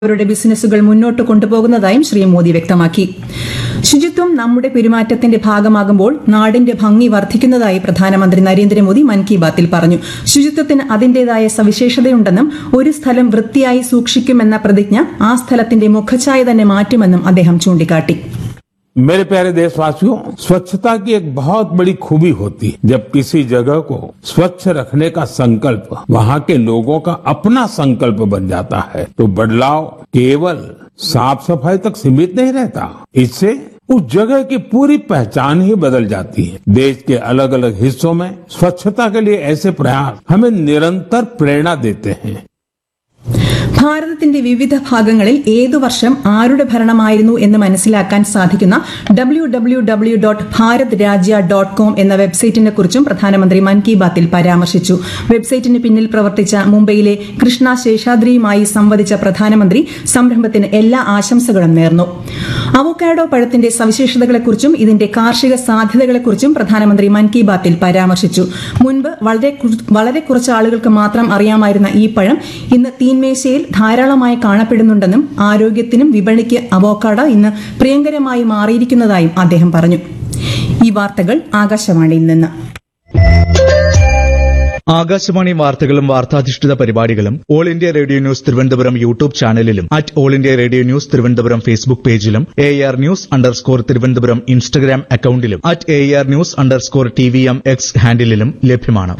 അവരുടെ ബിസിനസ്സുകൾ മുന്നോട്ട് കൊണ്ടുപോകുന്നതായും ശ്രീ മോദി വ്യക്തമാക്കി ശുചിത്വം നമ്മുടെ പെരുമാറ്റത്തിന്റെ ഭാഗമാകുമ്പോൾ നാടിന്റെ ഭംഗി വർദ്ധിക്കുന്നതായി പ്രധാനമന്ത്രി നരേന്ദ്രമോദി മൻ കി ബാത്തിൽ പറഞ്ഞു ശുചിത്വത്തിന് അതിന്റേതായ സവിശേഷതയുണ്ടെന്നും ഒരു സ്ഥലം വൃത്തിയായി സൂക്ഷിക്കുമെന്ന പ്രതിജ്ഞ ആ സ്ഥലത്തിന്റെ മുഖഛായ തന്നെ മാറ്റുമെന്നും അദ്ദേഹം ചൂണ്ടിക്കാട്ടി मेरे प्यारे देशवासियों स्वच्छता की एक बहुत बड़ी खूबी होती है जब किसी जगह को स्वच्छ रखने का संकल्प वहाँ के लोगों का अपना संकल्प बन जाता है तो बदलाव केवल साफ सफाई तक सीमित नहीं रहता इससे उस जगह की पूरी पहचान ही बदल जाती है देश के अलग अलग हिस्सों में स्वच्छता के लिए ऐसे प्रयास हमें निरंतर प्रेरणा देते हैं ഭാരതത്തിന്റെ വിവിധ ഭാഗങ്ങളിൽ ഏതു വർഷം ആരുടെ ഭരണമായിരുന്നു എന്ന് മനസ്സിലാക്കാൻ സാധിക്കുന്ന W W W dot Bharat രാജ്യ ഡോട്ട് കോം എന്ന വെബ്സൈറ്റിനെ കുറിച്ചും പ്രധാനമന്ത്രി മൻ കി ബാത്തിൽ പരാമർശിച്ചു വെബ്സൈറ്റിന് പിന്നിൽ പ്രവർത്തിച്ച മുംബൈയിലെ കൃഷ്ണ ശേഷാദ്രിയുമായി സംവദിച്ച പ്രധാനമന്ത്രി സംരംഭത്തിന് എല്ലാ ആശംസകളും നേർന്നു അവോക്കാഡോ പഴത്തിന്റെ സവിശേഷതകളെക്കുറിച്ചും ഇതിന്റെ കാർഷിക സാധ്യതകളെക്കുറിച്ചും പ്രധാനമന്ത്രി മൻ കി ബാത്തിൽ പരാമർശിച്ചു മുൻപ് വളരെ കുറ- വളരെ കുറച്ച് ആളുകൾക്ക് മാത്രം അറിയാമായിരുന്ന ഈ പഴം ഇന്ന് തീൻമേശയിൽ ധാരാളമായി കാണപ്പെടുന്നുണ്ടെന്നും ആരോഗ്യത്തിനും വിപണിക്ക് അവോക്കാഡോ ഇന്ന് പ്രിയങ്കരമായി മാറിയിരിക്കുന്നതായും അദ്ദേഹം പറഞ്ഞു ഈ വാർത്തകൾ ആകാശവാണിയിൽ നിന്ന് ആകാശവാണി വാർത്തകളും വാർത്താധിഷ്ഠിത പരിപാടികളും all India radio news Thiruvananthapuram YouTube ചാനലിലും at all India radio news Thiruvananthapuram Facebook പേജിലും A R news underscore Thiruvananthapuram Instagram അക്കൌണ്ടിലും at A R news underscore T V M X ഹാൻഡിലും ലഭ്യമാണ്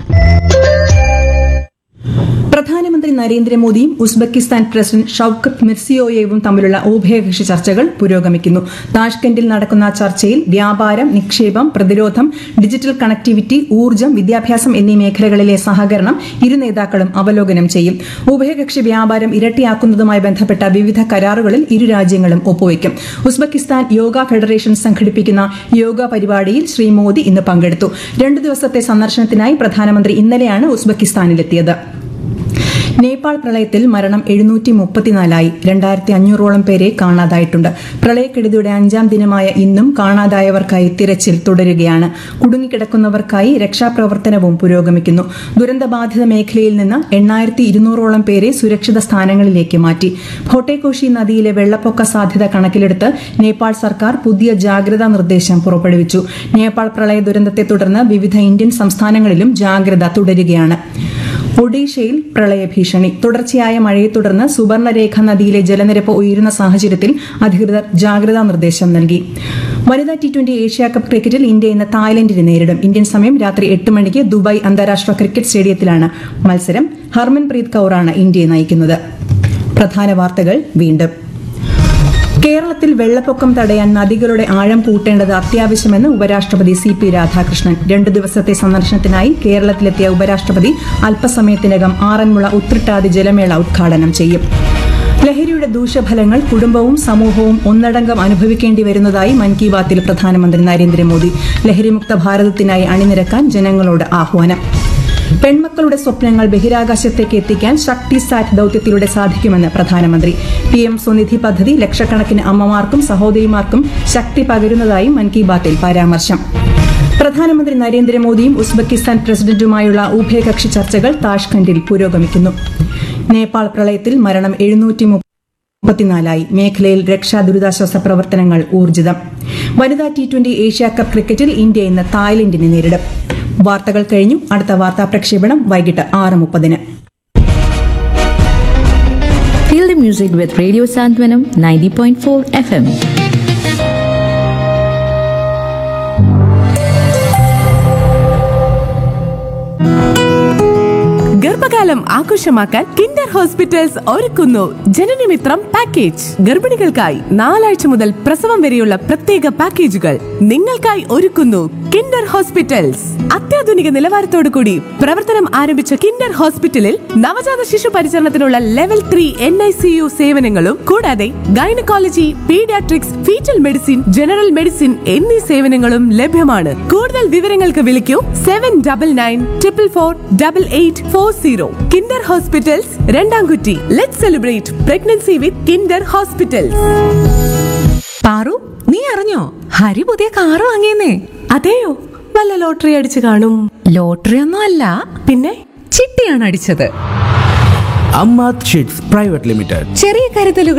പ്രധാനമന്ത്രി നരേന്ദ്രമോദിയും ഉസ്ബെക്കിസ്ഥാൻ പ്രസിഡന്റ് ഷൌക്കത്ത് മിർസിയോയേവും തമ്മിലുള്ള ഉഭയകക്ഷി ചർച്ചകൾ പുരോഗമിക്കുന്നു താഷ്കന്റിൽ നടക്കുന്ന ചർച്ചയിൽ വ്യാപാരം നിക്ഷേപം പ്രതിരോധം ഡിജിറ്റൽ കണക്ടിവിറ്റി ഊർജ്ജം വിദ്യാഭ്യാസം എന്നീ മേഖലകളിലെ സഹകരണം ഇരു നേതാക്കളും അവലോകനം ചെയ്യും ഉഭയകക്ഷി വ്യാപാരം ഇരട്ടിയാക്കുന്നതുമായി ബന്ധപ്പെട്ട വിവിധ കരാറുകളിൽ ഇരു രാജ്യങ്ങളും ഒപ്പുവയ്ക്കും ഉസ്ബെക്കിസ്ഥാൻ യോഗ ഫെഡറേഷൻ സംഘടിപ്പിക്കുന്ന യോഗ പരിപാടിയിൽ ശ്രീ മോദി ഇന്ന് പങ്കെടുത്തു രണ്ടു ദിവസത്തെ സന്ദർശനത്തിനായി പ്രധാനമന്ത്രി ഇന്നലെയാണ് ഉസ്ബെക്കിസ്ഥാനിലെത്തിയത് നേപ്പാൾ പ്രളയത്തിൽ മരണം എഴുന്നൂറ്റി മുപ്പത്തിനാലായി രണ്ടായിരത്തി അഞ്ഞൂറോളം പേരെ കാണാതായിട്ടുണ്ട് പ്രളയക്കെടുതിയുടെ അഞ്ചാം ദിനമായ ഇന്നും കാണാതായവർക്കായി തിരച്ചിൽ തുടരുകയാണ് കുടുങ്ങിക്കിടക്കുന്നവർക്കായി രക്ഷാപ്രവർത്തനവും പുരോഗമിക്കുന്നു ദുരന്തബാധിത മേഖലയിൽ നിന്ന് എണ്ണായിരത്തി ഇരുന്നൂറോളം പേരെ സുരക്ഷിത സ്ഥാനങ്ങളിലേക്ക് മാറ്റി ഭോട്ടേകോഷി നദിയിലെ വെള്ളപ്പൊക്ക സാധ്യത കണക്കിലെടുത്ത് നേപ്പാൾ സർക്കാർ പുതിയ ജാഗ്രതാ നിർദ്ദേശം പുറപ്പെടുവിച്ചു നേപ്പാൾ പ്രളയ ദുരന്തത്തെ തുടർന്ന് വിവിധ ഇന്ത്യൻ സംസ്ഥാനങ്ങളിലും ജാഗ്രത തുടരുകയാണ് ഒഡീഷയിൽ പ്രളയഭീഷണി തുടർച്ചയായ മഴയെ തുടർന്ന് സുവർണരേഖ നദിയിലെ ജലനിരപ്പ് ഉയരുന്ന സാഹചര്യത്തിൽ അധികൃതർ ജാഗ്രതാ നിർദ്ദേശം നൽകി വനിതാ ടി ട്വന്റി ഏഷ്യാകപ്പ് ക്രിക്കറ്റിൽ ഇന്ത്യ ഇന്ന് തായ്ലൻഡിനെ നേരിടും ഇന്ത്യൻ സമയം രാത്രി എട്ട് മണിക്ക് ദുബായ് അന്താരാഷ്ട്ര ക്രിക്കറ്റ് സ്റ്റേഡിയത്തിലാണ് മത്സരം ഹർമൻപ്രീത് കൌറാണ് ഇന്ത്യയെ നയിക്കുന്നത് പ്രധാന വാർത്തകൾ വീണ്ടും കേരളത്തിൽ വെള്ളപ്പൊക്കം തടയാൻ നദികളുടെ ആഴം കൂട്ടേണ്ടത് അത്യാവശ്യമെന്ന് ഉപരാഷ്ട്രപതി സി പി രാധാകൃഷ്ണൻ രണ്ടു ദിവസത്തെ സന്ദർശനത്തിനായി കേരളത്തിലെത്തിയ ഉപരാഷ്ട്രപതി അല്പസമയത്തിനകം ആറന്മുള ഉത്രട്ടാതി ജലമേള ഉദ്ഘാടനം ചെയ്യും ലഹരിയുടെ ദൂഷ്യഫലങ്ങൾ കുടുംബവും സമൂഹവും ഒന്നടങ്കം അനുഭവിക്കേണ്ടി വരുന്നതായി മൻ കി ബാത്തിൽ പ്രധാനമന്ത്രി നരേന്ദ്രമോദി ലഹരിമുക്ത ഭാരതത്തിനായി അണിനിരക്കാൻ ജനങ്ങളോട് ആഹ്വാനം പെൺമക്കളുടെ സ്വപ്നങ്ങൾ ബഹിരാകാശത്തേക്ക് എത്തിക്കാൻ ശക്തി സാറ്റ് ദൌത്യത്തിലൂടെ സാധിക്കുമെന്ന് പ്രധാനമന്ത്രി പി എം സ്വനിധി പദ്ധതി ലക്ഷക്കണക്കിന് അമ്മമാർക്കും സഹോദരിമാർക്കും ശക്തി പകരുന്നതായി മൻ കി ബാത്തിൽ പരാമർശം പ്രധാനമന്ത്രി നരേന്ദ്രമോദിയും ഉസ്ബെക്കിസ്ഥാൻ പ്രസിഡന്റുമായുള്ള ഉഭയകക്ഷി ചർച്ചകൾ താഷ്കണ്ടിൽ പുരോഗമിക്കുന്നു നേപ്പാൾ പ്രളയത്തിൽ മരണം എഴുന്നൂറ്റി മുപ്പത്തിനാലായി മേഖലയിൽ രക്ഷാ ദുരിതാശ്വാസ പ്രവർത്തനങ്ങൾ ഊർജിതം വനിതാ ടി ട്വന്റി ഏഷ്യാകപ്പ് ക്രിക്കറ്റിൽ ഇന്ത്യ ഇന്ന് തായ്ലൻഡിനെ നേരിടും വാർത്തകൾ കഴിഞ്ഞു അടുത്ത വാർത്താ പ്രക്ഷേപണം വൈകിട്ട് ആറ് മുപ്പതിന് Feel the music with Radio Santwanam 90.4 FM. ഗർഭകാലം ആഘോഷമാക്കാൻ കിൻഡർ ഹോസ്പിറ്റൽസ് ഒരുക്കുന്നു ജനനമിത്രം പാക്കേജ് ഗർഭിണികൾക്കായി നാലാഴ്ച മുതൽ പ്രസവം വരെയുള്ള പ്രത്യേക പാക്കേജുകൾ നിങ്ങൾക്കായി ഒരുക്കുന്നു കിൻഡർ ഹോസ്പിറ്റൽസ് അത്യാധുനിക നിലവാരത്തോടു കൂടി പ്രവർത്തനം ആരംഭിച്ച കിൻഡർ ഹോസ്പിറ്റലിൽ നവജാത ശിശു പരിചരണത്തിനുള്ള level three N I C U സേവനങ്ങളും കൂടാതെ gynaecology paediatrics foetal medicine general medicine എന്നീ സേവനങ്ങളും ലഭ്യമാണ് കൂടുതൽ വിവരങ്ങൾക്ക് വിളിക്കൂ seven double nine triple four double eight four zero Kinder hospitals Randamkutty let celebrate pregnancy with Kinder hospitals Paru നീ അറിഞ്ഞോ ഹരി പുതിയ കാറ് വാങ്ങിയെന്നേ അതെയോ വല്ല ലോട്ടറി അടിച്ചു കാണും ലോട്ടറി ഒന്നും അല്ല പിന്നെ ചിട്ടിയാണ് അടിച്ചത് അമ്മാത് ഷീറ്റ്സ് പ്രൈവറ്റ് ലിമിറ്റഡ് ചെറിയ കരുതലുകൾ